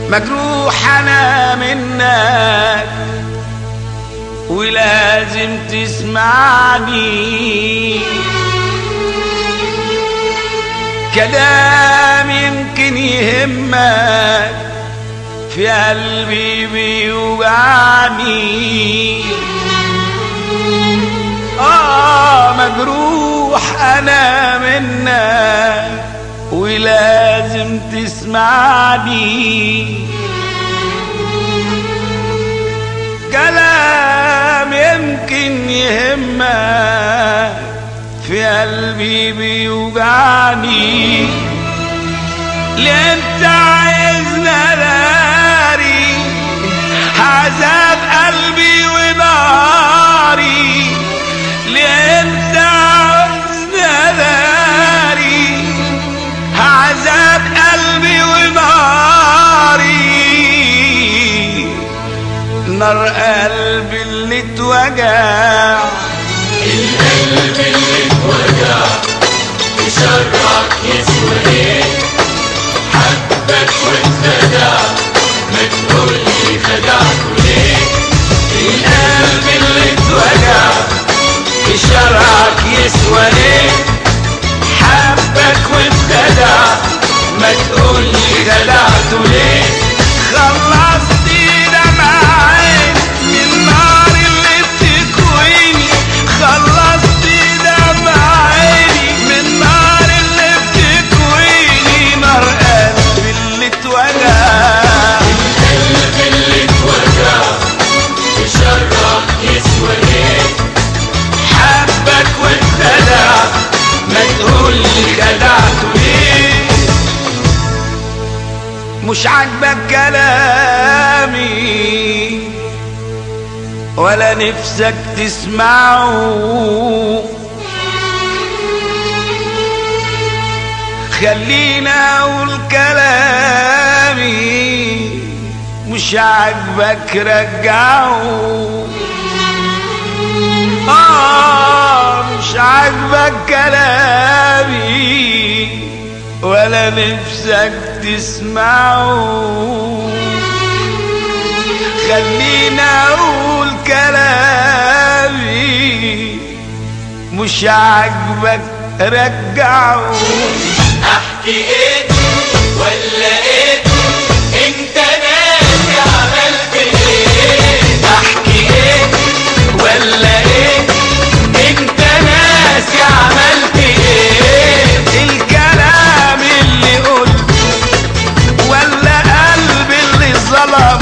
مجروح انا منك ولازم تسمعني كلام يمكن يهمك في قلبي بيوجعني آه مجروح أنا منك ولازم تسمعني كلام يمكن يهمك في قلبي بيوجعني ليه انت عايزنا داري عذاب قلبي وناري ليه انت عايزنا داري عذاب قلبي وناري نار قلبي اللي اتوجع القلب اللي اتوجع يشرك يسوى ايه حبك واتخدع ما تقولي خدعته ليه القلب اللي اتوجع في شرعك يسوى ليه حبك واتخدع ما تقولي خدعته ليه خلصت دمعين من النار اللي بتكويني خلصت دمعيني من النار اللي بتكويني نار قلبي اللي اتوجع القلب اللي اتوجع يشرك يسوى ايه حبك واتخدع ما تقولي خدعته ليه مش عاجبك كلامي ولا نفسك تسمعه خلينا اقول كلامي مش عاجبك رجعه آه مش عاجبك كلامي ولا نفسك تسمعه خلينا اقول كلامي مش عاجبك رجعه احكي ايه ولا ايه انت ناسي عملت ايه احكي ايه ولا ايه انت ناسي عملت ايه الكلام اللي قلته ولا قلبي اللي ظلم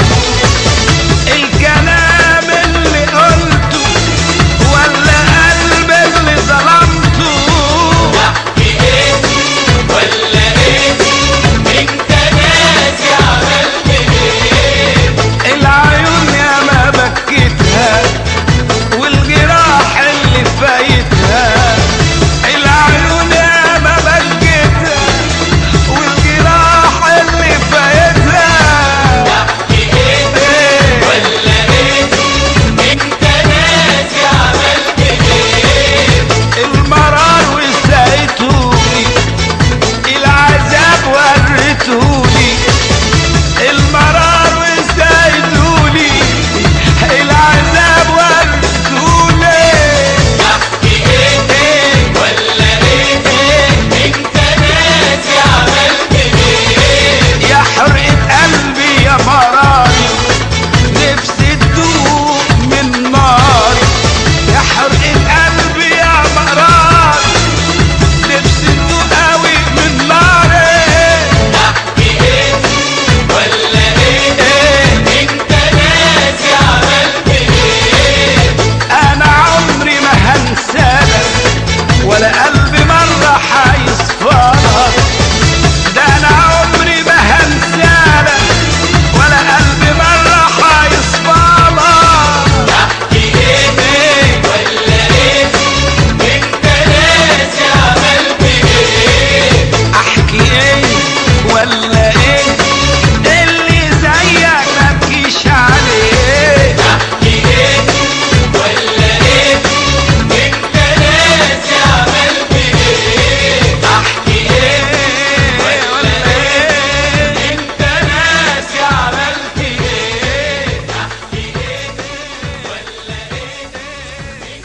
الكلام اللي قلته ولا قلبي اللي ظلمته احكي ايه ولا ايه انت ناسي عملت ايه العيون يا ما بكيتها والجراح اللي فايتها العيون يا ما بكيتها والجراح اللي فايتها احكي ايه إيه ولا ايه انت ناسي عملت ايه المرار وسايتوني العذاب وريتوني المرار وسايتوني العذاب وريتوني احكي ايه إيه ولا ايه انت ناسي عملت ايه يا حرقة قلبي يا مراري نفسي تدوق من ناري يا حرقة قلبي يا مراري نفسي تدوق قوي من ناري احكي ايه ولا ايه إيه انت ناسي عملت ايه انا عمري ما هنسالك ولا قلبي مرة حي